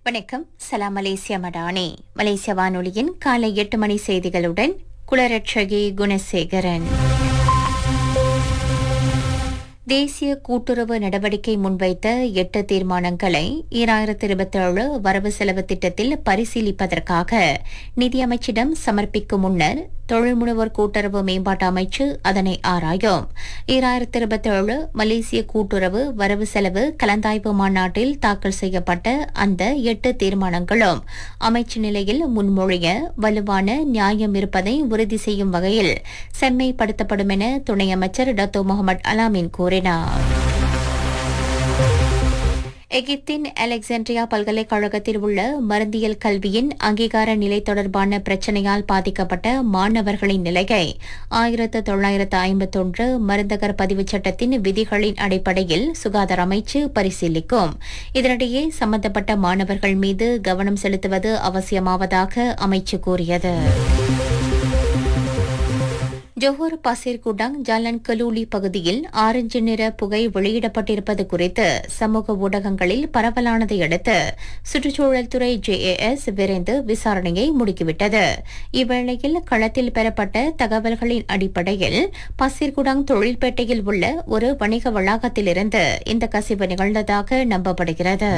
வணக்கம் சலாம் மலேசியா மடானி மலேசிய வானொலியின் காலை எட்டு மணி செய்திகளுடன் குலரட்சகி குணசேகரன் தேசிய கூட்டுறவு நடவடிக்கை முன்வைத்த எட்டு தீர்மானங்களை ஈராயிரத்தி இருபத்தேழு வரவு செலவு திட்டத்தில் பரிசீலிப்பதற்காக நிதியமைச்சிடம் சமர்ப்பிக்கும் முன்னர் தொழில் முனைவோர் கூட்டுறவு மேம்பாட்டு அமைச்சு அதனை ஆராயும் ஈராயிரத்தி இருபத்தேழு மலேசிய கூட்டுறவு வரவு செலவு கலந்தாய்வு மாநாட்டில் தாக்கல் செய்யப்பட்ட அந்த எட்டு தீர்மானங்களும் அமைச்சு நிலையில் முன்மொழிய வலுவான நியாயம் இருப்பதை உறுதி செய்யும் வகையில் செம்மைப்படுத்தப்படும் என துணை அமைச்சர் டத்தோ முகமது அலாமின் கூறினார் எகிப்தின் அலெக்சாண்ட்ரியா பல்கலைக்கழகத்தில் உள்ள மருந்தியல் கல்வியின் அங்கீகார நிலை தொடர்பான பிரச்சினையால் பாதிக்கப்பட்ட மாணவர்களின் நிலையை ஆயிரத்து தொள்ளாயிரத்து ஐம்பத்தொன்று மருந்தகர் பதிவுச் சட்டத்தின் விதிகளின் அடிப்படையில் சுகாதார அமைச்சு பரிசீலிக்கும் இதனிடையே சம்பந்தப்பட்ட மாணவர்கள் மீது கவனம் செலுத்துவது அவசியமாவதாக அமைச்சு கூறியது ஜோஹர் பசீர் குடாங் ஜாலன் கலூலி பகுதியில் ஆரஞ்சு நிற புகை வெளியிடப்பட்டிருப்பது குறித்து சமூக ஊடகங்களில் பரவலானதை அடுத்து சுற்றுச்சூழல் துறை ஜேஏஎஸ் விரைந்து விசாரணையை முடுக்கிவிட்டது இவ்வேளையில் களத்தில் பெறப்பட்ட தகவல்களின் அடிப்படையில் பசீர்குடாங் தொழில்பேட்டையில் உள்ள ஒரு வணிக வளாகத்திலிருந்து இந்த கசிவு நிகழ்ந்ததாக நம்பப்படுகிறது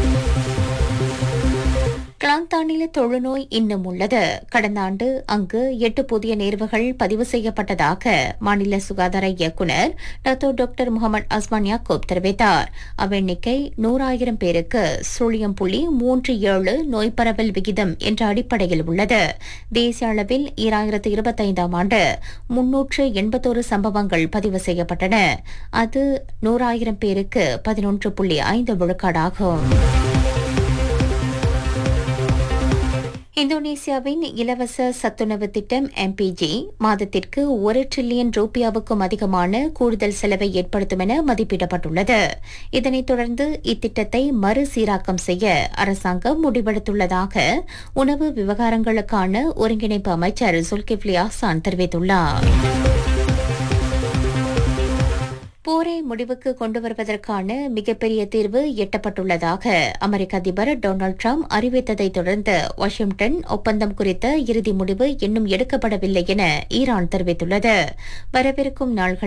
கிளாந்தானில் தொழுநோய் இன்னும் உள்ளது கடந்த ஆண்டு அங்கு எட்டு புதிய நேர்வுகள் பதிவு செய்யப்பட்டதாக மாநில சுகாதார இயக்குநர் டாக்டர் டாக்டர் முகமது அஸ்மான் யாக்கூப் தெரிவித்தார் அவ்வெண்ணிக்கை நூறாயிரம் பேருக்கு சுழியம் புள்ளி மூன்று ஏழு நோய் பரவல் விகிதம் என்ற அடிப்படையில் உள்ளது தேசிய அளவில் ஈராயிரத்து இருபத்தைந்தாம் ஆண்டு முன்னூற்று எண்பத்தோரு சம்பவங்கள் பதிவு செய்யப்பட்டன அது நூறாயிரம் பேருக்கு பதினொன்று புள்ளி ஐந்து விழுக்காடாகும் இந்தோனேசியாவின் இலவச சத்துணவு திட்டம் எம்பிஜி மாதத்திற்கு ஒரு டிரில்லியன் ரூபியாவுக்கும் அதிகமான கூடுதல் செலவை ஏற்படுத்தும் என மதிப்பிடப்பட்டுள்ளது இதனைத் தொடர்ந்து இத்திட்டத்தை மறுசீராக்கம் செய்ய அரசாங்கம் முடிவெடுத்துள்ளதாக உணவு விவகாரங்களுக்கான ஒருங்கிணைப்பு அமைச்சர் சுல்கிப்லி ஆசான் தெரிவித்துள்ளார் போரை முடிவுக்கு கொண்டு வருவதற்கான மிகப்பெரிய தீர்வு எட்டப்பட்டுள்ளதாக அமெரிக்க அதிபர் டொனால்டு டிரம்ப் அறிவித்ததைத் தொடர்ந்து வாஷிங்டன் ஒப்பந்தம் குறித்த இறுதி முடிவு இன்னும் எடுக்கப்படவில்லை என ஈரான் தெரிவித்துள்ளது வரவிருக்கும் நாள்கள்